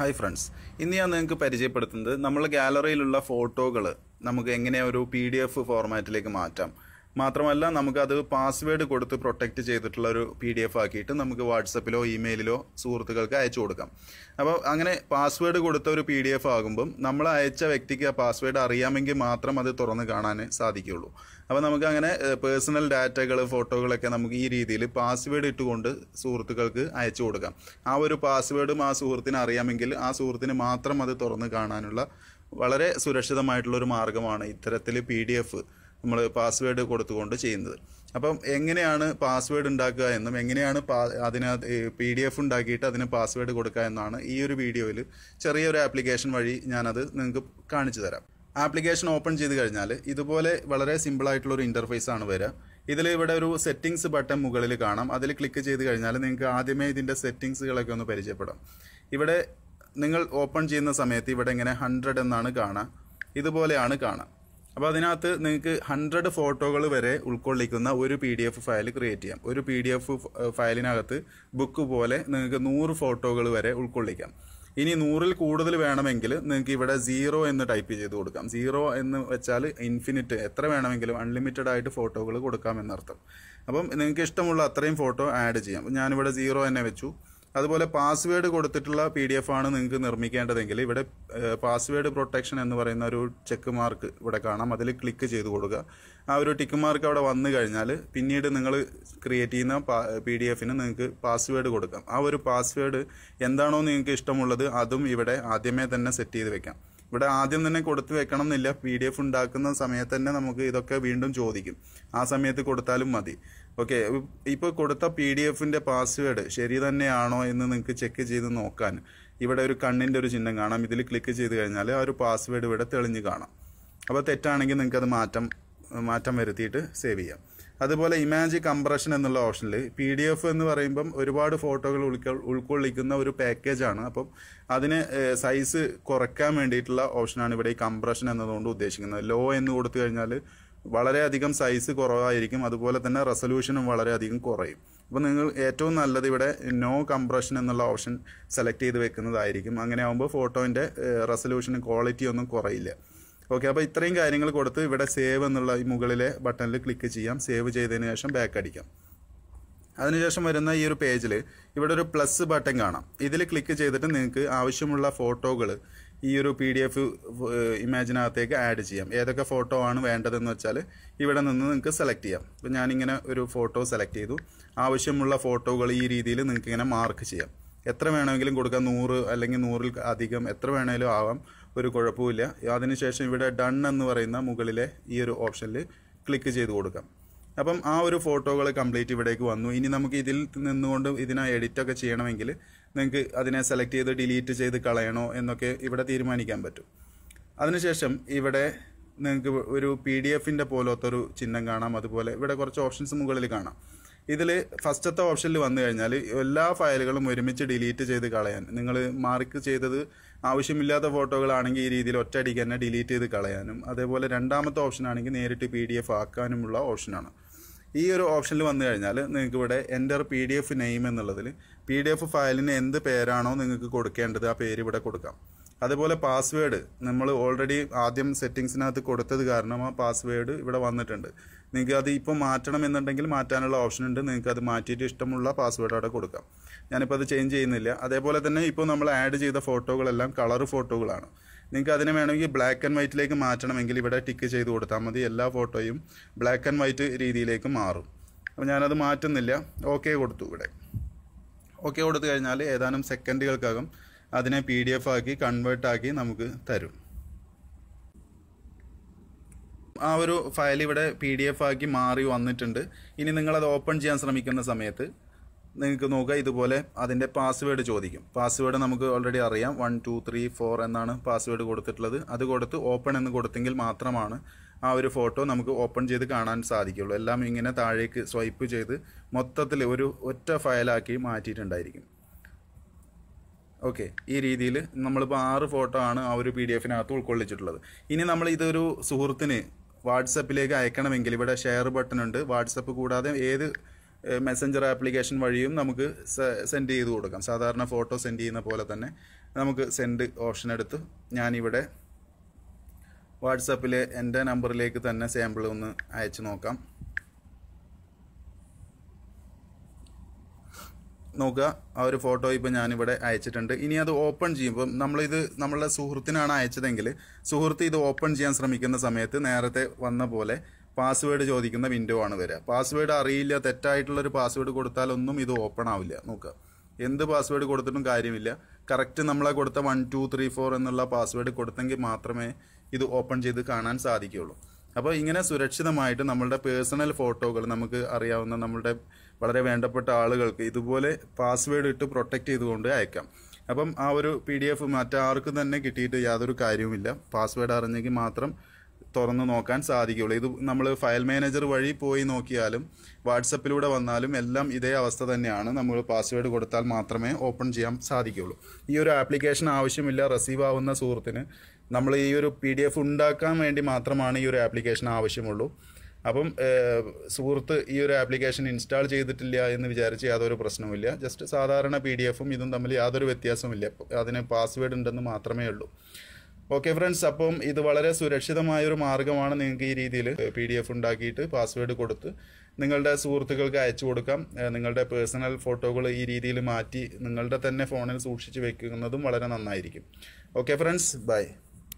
hi friends ഇന്ന് ഞാൻ നിങ്ങൾക്ക് പരിചയപ്പെടുത്തുന്നത് നമ്മൾ ഗാലറിയിലുള്ള ഫോട്ടോകൾ നമുക്ക് എങ്ങനെ ഒരു പി ഡി എഫ് ഫോർമാറ്റിലേക്ക് മാറ്റാം മാത്രമല്ല നമുക്കത് പാസ്വേഡ് കൊടുത്ത് പ്രൊട്ടക്റ്റ് ചെയ്തിട്ടുള്ള ഒരു പി ഡി എഫ് ആക്കിയിട്ട് നമുക്ക് വാട്സപ്പിലോ ഇമെയിലിലോ സുഹൃത്തുക്കൾക്ക് അയച്ചു കൊടുക്കാം അപ്പോൾ അങ്ങനെ പാസ്വേഡ് കൊടുത്ത ഒരു പി ഡി എഫ് ആകുമ്പം നമ്മൾ അയച്ച വ്യക്തിക്ക് ആ പാസ്വേഡ് അറിയാമെങ്കിൽ മാത്രം അത് തുറന്ന് കാണാൻ സാധിക്കുകയുള്ളൂ അപ്പോൾ നമുക്ക് അങ്ങനെ പേഴ്സണൽ ഡാറ്റകൾ ഫോട്ടോകളൊക്കെ നമുക്ക് ഈ രീതിയിൽ പാസ്വേഡ് ഇട്ടുകൊണ്ട് സുഹൃത്തുക്കൾക്ക് അയച്ചു കൊടുക്കാം ആ ഒരു പാസ്വേഡും ആ സുഹൃത്തിന് അറിയാമെങ്കിൽ ആ സുഹൃത്തിന് മാത്രം അത് തുറന്ന് കാണാനുള്ള വളരെ സുരക്ഷിതമായിട്ടുള്ള ഒരു മാർഗ്ഗമാണ് ഇത്തരത്തിൽ പി ഡി എഫ് നമ്മൾ പാസ്വേഡ് കൊടുത്തുകൊണ്ട് ചെയ്യുന്നത് അപ്പം എങ്ങനെയാണ് പാസ്വേഡ് ഉണ്ടാക്കുക എന്നും എങ്ങനെയാണ് പാ- അതിനകത്ത് പി ഡി എഫ് ഉണ്ടാക്കിയിട്ട് അതിന് പാസ്വേഡ് കൊടുക്കുക എന്നാണ് ഈ ഒരു വീഡിയോയിൽ ചെറിയൊരു ആപ്ലിക്കേഷൻ വഴി ഞാനത് നിങ്ങൾക്ക് കാണിച്ചു തരാം ആപ്ലിക്കേഷൻ ഓപ്പൺ ചെയ്ത് കഴിഞ്ഞാൽ ഇതുപോലെ വളരെ സിമ്പിൾ ആയിട്ടുള്ള ഒരു ഇന്റർഫേസ് ആണ് വരിക ഇതിൽ ഇവിടെ ഒരു സെറ്റിംഗ്സ് ബട്ടൺ മുകളിൽ കാണാം അതിൽ ക്ലിക്ക് ചെയ്ത് കഴിഞ്ഞാൽ നിങ്ങൾക്ക് ആദ്യമേ ഇതിന്റെ സെറ്റിംഗ്സുകളൊക്കെ ഒന്ന് പരിചയപ്പെടാം ഇവിടെ നിങ്ങൾ ഓപ്പൺ ചെയ്യുന്ന സമയത്ത് ഇവിടെ ഇങ്ങനെ ഹൺഡ്രഡ് എന്നാണ് കാണുക ഇതുപോലെയാണ് കാണുക അപ്പോൾ അതിനകത്ത് നിങ്ങൾക്ക് ഹൺഡ്രഡ് ഫോട്ടോകൾ വരെ ഉൾക്കൊള്ളിക്കുന്ന ഒരു P D F file create ചെയ്യാം ഒരു പി ഡി എഫ് ഫയലിനകത്ത് ബുക്ക് പോലെ നിങ്ങൾക്ക് നൂറ് ഫോട്ടോകൾ വരെ ഉൾക്കൊള്ളിക്കാം ഇനി നൂറിൽ കൂടുതൽ വേണമെങ്കിൽ നിങ്ങൾക്ക് ഇവിടെ സീറോ എന്ന് ടൈപ്പ് ചെയ്ത് കൊടുക്കാം സീറോ എന്ന് വെച്ചാൽ ഇൻഫിനിറ്റ് എത്ര വേണമെങ്കിലും അൺലിമിറ്റഡ് ആയിട്ട് ഫോട്ടോകൾ കൊടുക്കാം എന്നർത്ഥം അപ്പം നിങ്ങൾക്ക് ഇഷ്ടമുള്ള അത്രയും ഫോട്ടോ ആഡ് ചെയ്യാം ഞാനിവിടെ സീറോ തന്നെ വെച്ചു അതുപോലെ പാസ്വേഡ് കൊടുത്തിട്ടുള്ള പി ഡി എഫ് ആണ് നിങ്ങൾക്ക് നിർമ്മിക്കേണ്ടതെങ്കിൽ ഇവിടെ പാസ്വേഡ് പ്രൊട്ടക്ഷൻ എന്ന് പറയുന്ന ഒരു ചെക്ക് മാർക്ക് ഇവിടെ കാണാം അതിൽ ക്ലിക്ക് ചെയ്ത് കൊടുക്കുക ആ ഒരു ടിക്ക് മാർക്ക് അവിടെ വന്നു കഴിഞ്ഞാൽ പിന്നീട് നിങ്ങൾ ക്രിയേറ്റ് ചെയ്യുന്ന പി ഡി എഫിന് നിങ്ങൾക്ക് പാസ്വേഡ് കൊടുക്കാം ആ ഒരു പാസ്വേഡ് എന്താണോ നിങ്ങൾക്ക് ഇഷ്ടമുള്ളത് അതും ഇവിടെ ആദ്യമേ തന്നെ സെറ്റ് ചെയ്ത് വെക്കാം ഇവിടെ ആദ്യം തന്നെ കൊടുത്തു വെക്കണം എന്നില്ല പി ഡി എഫ് ഉണ്ടാക്കുന്ന സമയത്ത് തന്നെ നമുക്ക് ഇതൊക്കെ വീണ്ടും ചോദിക്കും ആ സമയത്ത് കൊടുത്താലും മതി ഓക്കെ ഇപ്പോൾ കൊടുത്ത പി ഡി എഫിന്റെ പാസ്വേഡ് ശരി തന്നെയാണോ എന്ന് നിങ്ങൾക്ക് ചെക്ക് ചെയ്ത് നോക്കാൻ ഇവിടെ ഒരു കണ്ണിന്റെ ഒരു ചിഹ്നം കാണാം ഇതിൽ ക്ലിക്ക് ചെയ്ത് കഴിഞ്ഞാൽ ആ ഒരു പാസ്വേഡ് ഇവിടെ തെളിഞ്ഞ് കാണാം അപ്പോൾ തെറ്റാണെങ്കിൽ നിങ്ങൾക്ക് അത് മാറ്റം മാറ്റം വരുത്തിയിട്ട് സേവ് ചെയ്യാം അതുപോലെ ഇമാജ് കംപ്രഷൻ എന്നുള്ള ഓപ്ഷനിൽ പി ഡി എഫ് എന്ന് പറയുമ്പം ഒരുപാട് ഫോട്ടോകൾ ഉൾക്കൊ ഉൾക്കൊള്ളിക്കുന്ന ഒരു പാക്കേജാണ് അപ്പം അതിന് സൈസ് കുറയ്ക്കാൻ വേണ്ടിയിട്ടുള്ള ഓപ്ഷനാണ് ഇവിടെ ഈ കംപ്രഷൻ എന്നതുകൊണ്ട് ഉദ്ദേശിക്കുന്നത് ലോ എന്ന് കൊടുത്തു കഴിഞ്ഞാൽ വളരെയധികം സൈസ് കുറവായിരിക്കും അതുപോലെ തന്നെ റെസൊല്യൂഷനും വളരെയധികം കുറയും അപ്പോൾ നിങ്ങൾ ഏറ്റവും നല്ലത് ഇവിടെ നോ കംപ്രഷൻ എന്നുള്ള ഓപ്ഷൻ സെലക്ട് ചെയ്ത് വെക്കുന്നതായിരിക്കും അങ്ങനെ ആകുമ്പോൾ ഫോട്ടോൻ്റെ റെസൊല്യൂഷനും ക്വാളിറ്റി ഒന്നും കുറയില്ല ഓക്കെ അപ്പോൾ ഇത്രയും കാര്യങ്ങൾ കൊടുത്ത് ഇവിടെ സേവ് എന്നുള്ള ഈ മുകളിലെ ബട്ടണിൽ ക്ലിക്ക് ചെയ്യാം സേവ് ചെയ്തതിന് ശേഷം ബാക്ക് അടിക്കാം അതിനുശേഷം വരുന്ന ഈ ഒരു പേജിൽ ഇവിടെ ഒരു പ്ലസ് ബട്ടൺ കാണാം ഇതിൽ ക്ലിക്ക് ചെയ്തിട്ട് നിങ്ങൾക്ക് ആവശ്യമുള്ള ഫോട്ടോകൾ ഈ ഒരു പി ഡി എഫ് ഇമേജിനകത്തേക്ക് ആഡ് ചെയ്യാം ഏതൊക്കെ ഫോട്ടോ ആണ് വേണ്ടതെന്ന് വെച്ചാൽ ഇവിടെ നിന്ന് നിങ്ങൾക്ക് സെലക്ട് ചെയ്യാം ഇപ്പം ഞാനിങ്ങനെ ഒരു ഫോട്ടോ സെലക്ട് ചെയ്തു ആവശ്യമുള്ള ഫോട്ടോകൾ ഈ രീതിയിൽ നിങ്ങൾക്ക് ഇങ്ങനെ മാർക്ക് ചെയ്യാം എത്ര വേണമെങ്കിലും കൊടുക്കാം നൂറ് അല്ലെങ്കിൽ നൂറിൽ അധികം എത്ര വേണമെങ്കിലും ആവാം ഒരു കുഴപ്പമില്ല അതിനുശേഷം ഇവിടെ ഡൺ എന്ന് പറയുന്ന മുകളിലെ ഈ ഒരു ഓപ്ഷനിൽ ക്ലിക്ക് ചെയ്ത് കൊടുക്കാം അപ്പം ആ ഒരു ഫോട്ടോകൾ കംപ്ലീറ്റ് ഇവിടേക്ക് വന്നു ഇനി നമുക്ക് ഇതിൽ നിന്നുകൊണ്ട് ഇതിനെ എഡിറ്റ് ഒക്കെ ചെയ്യണമെങ്കിൽ നിങ്ങൾക്ക് അതിനെ സെലക്ട് ചെയ്ത് ഡിലീറ്റ് ചെയ്ത് കളയണോ എന്നൊക്കെ ഇവിടെ തീരുമാനിക്കാൻ പറ്റും അതിനുശേഷം ഇവിടെ നിങ്ങൾക്ക് ഒരു പി ഡി എഫിൻ്റെ പോലത്തെ ഒരു ചിഹ്നം കാണാം അതുപോലെ ഇവിടെ കുറച്ച് ഓപ്ഷൻസ് മുകളിൽ കാണാം ഇതിൽ ഫസ്റ്റത്തെ ഓപ്ഷനിൽ വന്നു കഴിഞ്ഞാൽ എല്ലാ ഫയലുകളും ഒരുമിച്ച് ഡിലീറ്റ് ചെയ്ത് കളയാൻ നിങ്ങൾ മാർക്ക് ചെയ്തത് ആവശ്യമില്ലാത്ത ഫോട്ടോകളാണെങ്കിൽ ഈ രീതിയിൽ ഒറ്റയടിക്ക് തന്നെ ഡിലീറ്റ് ചെയ്ത് കളയാനും അതേപോലെ രണ്ടാമത്തെ ഓപ്ഷൻ ആണെങ്കിൽ നേരിട്ട് പി ഡി എഫ് ആക്കാനുമുള്ള ഓപ്ഷനാണ് ഈ ഒരു ഓപ്ഷനിൽ വന്നു കഴിഞ്ഞാൽ നിങ്ങൾക്ക് ഇവിടെ enter P D F name എന്നുള്ളതിൽ പി ഡി എഫ് ഫയലിന് എന്ത് പേരാണോ നിങ്ങൾക്ക് കൊടുക്കേണ്ടത് ആ പേര് ഇവിടെ കൊടുക്കാം അതുപോലെ പാസ്വേഡ് നമ്മൾ ഓൾറെഡി ആദ്യം സെറ്റിങ്സിനകത്ത് കൊടുത്തത് കാരണം ആ പാസ്വേഡ് ഇവിടെ വന്നിട്ടുണ്ട് നിങ്ങൾക്ക് അത് ഇപ്പോൾ മാറ്റണം എന്നുണ്ടെങ്കിൽ മാറ്റാനുള്ള ഓപ്ഷൻ ഉണ്ട് നിങ്ങൾക്ക് അത് മാറ്റിയിട്ട് ഇഷ്ടമുള്ള പാസ്വേഡ് അവിടെ കൊടുക്കാം ഞാനിപ്പോൾ അത് ചേഞ്ച് ചെയ്യുന്നില്ല അതേപോലെ തന്നെ ഇപ്പോൾ നമ്മൾ ആഡ് ചെയ്ത ഫോട്ടോകളെല്ലാം കളർ ഫോട്ടോകളാണ് നിങ്ങൾക്ക് അതിനെ വേണമെങ്കിൽ ബ്ലാക്ക് ആൻഡ് വൈറ്റിലേക്ക് മാറ്റണമെങ്കിൽ ഇവിടെ ടിക്ക് ചെയ്ത് കൊടുത്താൽ മതി എല്ലാ ഫോട്ടോയും ബ്ലാക്ക് ആൻഡ് വൈറ്റ് രീതിയിലേക്ക് മാറും അപ്പോൾ ഞാനത് മാറ്റുന്നില്ല ഓക്കെ കൊടുത്തു ഇവിടെ ഓക്കെ കൊടുത്തു കഴിഞ്ഞാൽ ഏതാനും സെക്കൻഡുകൾക്കകം അതിനെ പി ഡി എഫ് ആക്കി കൺവേർട്ട് ആക്കി നമുക്ക് തരും ആ ഒരു ഫയൽ ഇവിടെ പി ഡി എഫ് ആക്കി മാറി വന്നിട്ടുണ്ട് ഇനി നിങ്ങളത് ഓപ്പൺ ചെയ്യാൻ ശ്രമിക്കുന്ന സമയത്ത് നിങ്ങൾക്ക് നോക്കുക ഇതുപോലെ അതിൻ്റെ പാസ്വേഡ് ചോദിക്കും പാസ്വേഡ് നമുക്ക് ഓൾറെഡി അറിയാം വൺ ടു ത്രീ ഫോർ എന്നാണ് പാസ്വേഡ് കൊടുത്തിട്ടുള്ളത് അത് കൊടുത്ത് ഓപ്പൺ എന്ന് കൊടുത്തെങ്കിൽ മാത്രമാണ് ആ ഒരു ഫോട്ടോ നമുക്ക് ഓപ്പൺ ചെയ്ത് കാണാൻ സാധിക്കുള്ളൂ എല്ലാം ഇങ്ങനെ താഴേക്ക് സ്വൈപ്പ് ചെയ്ത് മൊത്തത്തിൽ ഒരു ഒറ്റ ഫയലാക്കി മാറ്റിയിട്ടുണ്ടായിരിക്കും ഓക്കെ ഈ രീതിയിൽ നമ്മളിപ്പോൾ ആറ് ഫോട്ടോ ആണ് ആ ഒരു പി ഡി എഫിനകത്ത് ഉൾക്കൊള്ളിച്ചിട്ടുള്ളത് ഇനി നമ്മൾ ഇതൊരു സുഹൃത്തിന് വാട്സപ്പിലേക്ക് അയക്കണമെങ്കിൽ ഇവിടെ ഷെയർ ബട്ടൺ ഉണ്ട് വാട്സപ്പ് കൂടാതെ ഏത് മെസ്സഞ്ചർ ആപ്ലിക്കേഷൻ വഴിയും നമുക്ക് സെൻഡ് ചെയ്ത് കൊടുക്കാം സാധാരണ ഫോട്ടോ സെൻഡ് ചെയ്യുന്ന പോലെ തന്നെ നമുക്ക് സെൻഡ് ഓപ്ഷൻ എടുത്ത് ഞാനിവിടെ വാട്സാപ്പിൽ എൻ്റെ നമ്പറിലേക്ക് തന്നെ സാമ്പിൾ ഒന്ന് അയച്ചു നോക്കാം നോക്കുക ആ ഒരു ഫോട്ടോ ഇപ്പോൾ ഞാനിവിടെ അയച്ചിട്ടുണ്ട് ഇനി അത് ഓപ്പൺ ചെയ്യുമ്പോൾ നമ്മളിത് നമ്മളുടെ സുഹൃത്തിനാണ് അയച്ചതെങ്കിൽ സുഹൃത്ത് ഇത് ഓപ്പൺ ചെയ്യാൻ ശ്രമിക്കുന്ന സമയത്ത് നേരത്തെ വന്ന പോലെ പാസ്വേഡ് ചോദിക്കുന്ന വിൻഡോ ആണ് വരിക പാസ്വേഡ് അറിയില്ല തെറ്റായിട്ടുള്ളൊരു പാസ്വേഡ് കൊടുത്താലൊന്നും ഇത് ഓപ്പൺ ആവില്ല നോക്കുക എന്ത് പാസ്വേഡ് കൊടുത്തിട്ടും കാര്യമില്ല കറക്റ്റ് നമ്മളെ കൊടുത്ത വൺ ടു ത്രീ ഫോർ എന്നുള്ള പാസ്വേഡ് കൊടുത്തെങ്കിൽ മാത്രമേ ഇത് ഓപ്പൺ ചെയ്ത് കാണാൻ സാധിക്കുകയുള്ളൂ അപ്പോൾ ഇങ്ങനെ സുരക്ഷിതമായിട്ട് നമ്മളുടെ പേഴ്സണൽ ഫോട്ടോകൾ നമുക്ക് അറിയാവുന്ന നമ്മളുടെ വളരെ വേണ്ടപ്പെട്ട ആളുകൾക്ക് ഇതുപോലെ പാസ്വേഡ് ഇട്ട് പ്രൊട്ടക്റ്റ് ചെയ്തുകൊണ്ട് അയക്കാം അപ്പം ആ ഒരു പി ഡി എഫ് മറ്റാർക്കും തന്നെ കിട്ടിയിട്ട് യാതൊരു കാര്യവുമില്ല പാസ്വേഡ് അറിഞ്ഞെങ്കിൽ മാത്രം തുറന്ന് നോക്കാൻ സാധിക്കുകയുള്ളൂ ഇത് നമ്മൾ ഫയൽ മാനേജർ വഴി പോയി നോക്കിയാലും വാട്സപ്പിലൂടെ വന്നാലും എല്ലാം ഇതേ അവസ്ഥ തന്നെയാണ് നമ്മൾ പാസ്വേഡ് കൊടുത്താൽ മാത്രമേ ഓപ്പൺ ചെയ്യാൻ സാധിക്കുകയുള്ളൂ ഈ ഒരു ആപ്ലിക്കേഷൻ ആവശ്യമില്ല റിസീവ് ആവുന്ന സുഹൃത്തിന് നമ്മൾ ഈ ഒരു പി ഡി എഫ് ഉണ്ടാക്കാൻ വേണ്ടി മാത്രമാണ് ഈ ഒരു ആപ്ലിക്കേഷൻ ആവശ്യമുള്ളൂ അപ്പം ഏഹ്, സുഹൃത്ത് ഈ ഒരു ആപ്ലിക്കേഷൻ ഇൻസ്റ്റാൾ ചെയ്തിട്ടില്ല എന്ന് വിചാരിച്ച് യാതൊരു പ്രശ്നവുമില്ല ജസ്റ്റ് സാധാരണ പി ഡി എഫും ഇതും തമ്മിൽ യാതൊരു വ്യത്യാസമില്ല അതിന് പാസ്വേഡ് ഉണ്ടെന്ന് മാത്രമേ ഉള്ളൂ ഓക്കെ ഫ്രണ്ട്സ് അപ്പം ഇത് വളരെ സുരക്ഷിതമായ ഒരു മാർഗ്ഗമാണ് നിങ്ങൾക്ക് ഈ രീതിയിൽ പി ഡി എഫ് ഉണ്ടാക്കിയിട്ട് പാസ്വേഡ് കൊടുത്ത് നിങ്ങളുടെ സുഹൃത്തുക്കൾക്ക് അയച്ചു കൊടുക്കാം ഏഹ് നിങ്ങളുടെ പേഴ്സണൽ ഫോട്ടോകൾ ഈ രീതിയിൽ മാറ്റി നിങ്ങളുടെ തന്നെ ഫോണിൽ സൂക്ഷിച്ച് വെക്കുന്നതും വളരെ നന്നായിരിക്കും ഓക്കെ ഫ്രണ്ട്സ് ബൈ